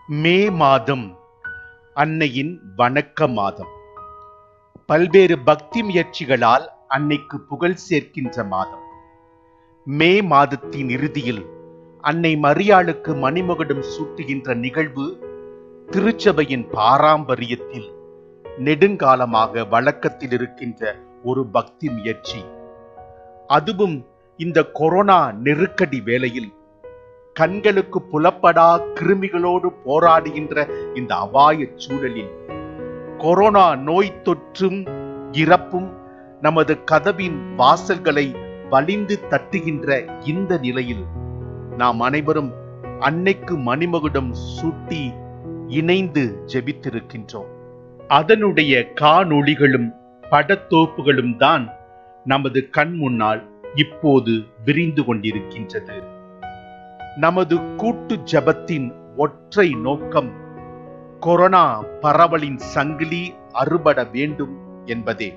மே மாதம் அன்னையின் வணக்க மாதம் பல்வேறு பக்தி முயற்சிகளால் அன்னைக்கு புகழ் சேர்க்கின்ற மாதம் மே மாதத்தின் இறுதியில் அன்னை மரியாளுக்கு மணிமகுடம் சூட்டுகின்ற நிகழ்வு திருச்சபையின் பாரம்பரியத்தில் நெடுங்காலமாக வழக்கத்தில் இருக்கின்ற ஒரு பக்தி முயற்சி அதுவும் இந்த கொரோனா நெருக்கடி வேளையில் கண்களுக்கு புலப்படா கிருமிகளோடு போராடுகின்ற இந்த அபாய சூழலில் கொரோனா நோய் தொற்றும் இறப்பும் நமது கதவின் வாசல்களை வலிந்து தட்டுகின்ற இந்த நிலையில் நாம் அனைவரும் அன்னைக்கு மணிமகுடம் சூட்டி இணைந்து ஜெபித்திருக்கின்றோம் அதனுடைய காணொளிகளும் படத்தோப்புகளும் தான் நமது கண் முன்னால் இப்போது விரிந்து கொண்டிருக்கின்றது நமது கூட்டு ஜபத்தின் ஒற்றை நோக்கம் கொரோனா பரவலின் சங்கிலி அறுபட வேண்டும் என்பதே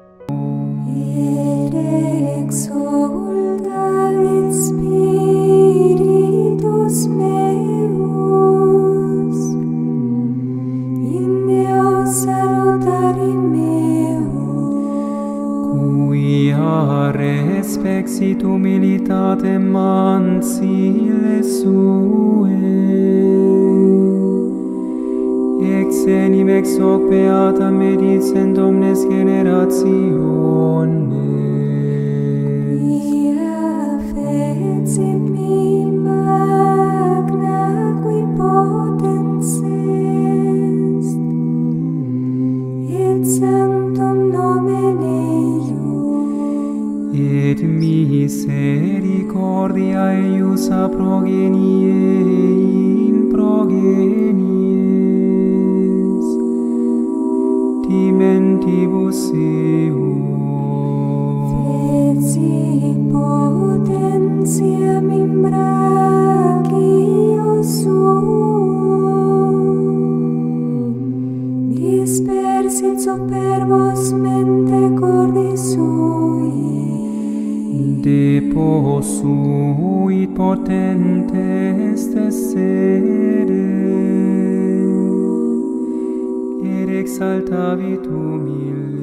Et exulta in spiritus meus, in Deo salutari meo, Quia respexit humilitatem mansile sue, ex enim ex hoc beata medicent omnes generationes. Quia fecit mi magna qui potens est, et sanctum nomen eius, Et misericordia eius a progenie in progenies, dimentibus eum. Fecit potentiam in brachio suum, dispersit superbos mente cordis sui, Deposuit potentes tessere, et exaltavit humile.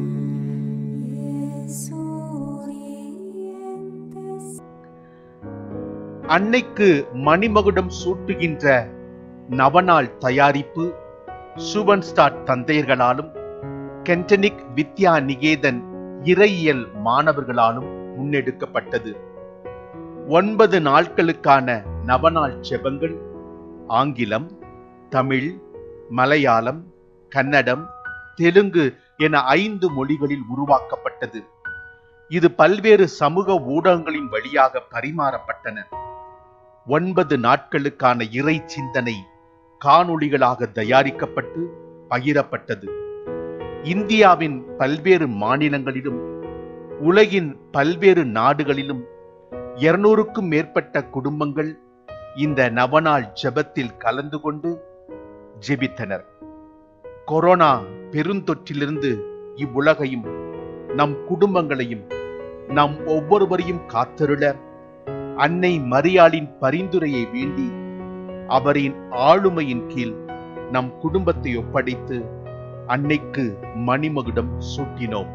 Surientes அன்னைக்கு மணிமகுடம் சூட்டுகின்ற நவநாள் தயாரிப்பு சுவன்ஸ்டாட் தந்தையர்களாலும் கென்டனிக் வித்யா நிகேதன் இறையியல் மாணவர்களாலும் முன்னெடுக்கப்பட்டது ஒன்பது நாட்களுக்கான நவநாள் ஜெபங்கள் ஆங்கிலம் தமிழ் மலையாளம் கன்னடம் தெலுங்கு என ஐந்து மொழிகளில் உருவாக்கப்பட்டது இது பல்வேறு சமூக ஊடகங்களின் வழியாக பரிமாறப்பட்டன ஒன்பது நாட்களுக்கான இறை சிந்தனை காணொளிகளாக தயாரிக்கப்பட்டு பகிரப்பட்டது இந்தியாவின் பல்வேறு மாநிலங்களிலும் உலகின் பல்வேறு நாடுகளிலும் இருநூறுக்கும் மேற்பட்ட குடும்பங்கள் இந்த நவநாள் ஜெபத்தில் கலந்து கொண்டு ஜெபித்தனர் கொரோனா பெருந்தொற்றிலிருந்து இவ்வுலகையும் நம் குடும்பங்களையும் நம் ஒவ்வொருவரையும் காத்தருள அன்னை மரியாளின் பரிந்துரையை வேண்டி அவரின் ஆளுமையின் கீழ் நம் குடும்பத்தை ஒப்படைத்து அன்னைக்கு மணிமகுடம் சூட்டினோம்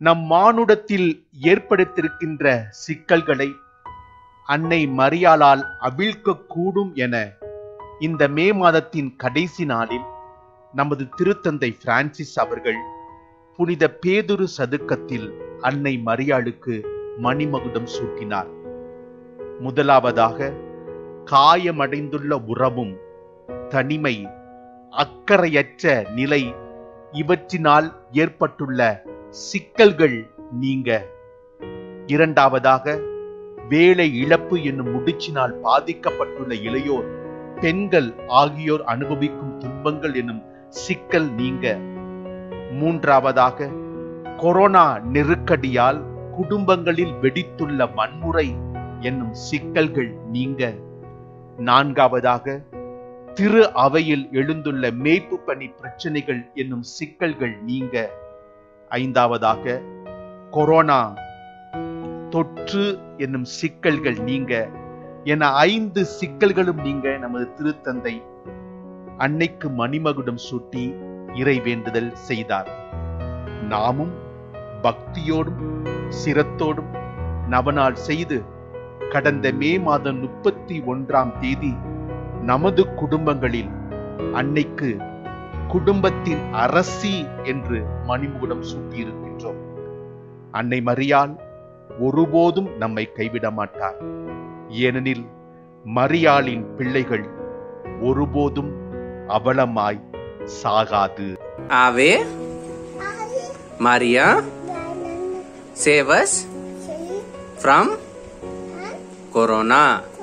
நம் மானுடத்தில் ஏற்படுத்தியிருக்கின்ற சிக்கல்களை அன்னை மரியாளால் அவிழ்க்க கூடும் என இந்த மே மாதத்தின் கடைசி நாளில் நமது திருத்தந்தை பிரான்சிஸ் அவர்கள் புனித பேதுரு சதுக்கத்தில் அன்னை மரியாளுக்கு மணிமகுடம் சூட்டினார் முதலாவதாக காயமடைந்துள்ள உறவும் தனிமை அக்கறையற்ற நிலை இவற்றினால் ஏற்பட்டுள்ள சிக்கல்கள் நீங்க இரண்டாவதாக வேலை இழப்பு என்னும் முடிச்சினால் பாதிக்கப்பட்டுள்ள இளையோர் பெண்கள் ஆகியோர் அனுபவிக்கும் துன்பங்கள் என்னும் சிக்கல் நீங்க மூன்றாவதாக கொரோனா நெருக்கடியால் குடும்பங்களில் வெடித்துள்ள வன்முறை என்னும் சிக்கல்கள் நீங்க நான்காவதாக திரு அவையில் எழுந்துள்ள மேய்ப்பு பணி பிரச்சனைகள் என்னும் சிக்கல்கள் நீங்க ஐந்தாவதாக கொரோனா தொற்று என்னும் சிக்கல்கள் நீங்க என ஐந்து சிக்கல்களும் நீங்க நமது திருத்தந்தை அன்னைக்கு மணிமகுடம் சூட்டி இறை வேண்டுதல் செய்தார் நாமும் பக்தியோடும் சிரத்தோடும் நவநாள் செய்து கடந்த மே மாதம் முப்பத்தி ஒன்றாம் தேதி நமது குடும்பங்களில் அன்னைக்கு குடும்பத்தின் அரசி என்று மணிமுகுடம் சூட்டியிருக்கின்றோம் அன்னை மரியாள் ஒருபோதும் நம்மை கைவிட மாட்டார் ஏனெனில் மரியாளின் பிள்ளைகள் ஒருபோதும் அவலமாய் சாகாது Ave Maria save us from Corona.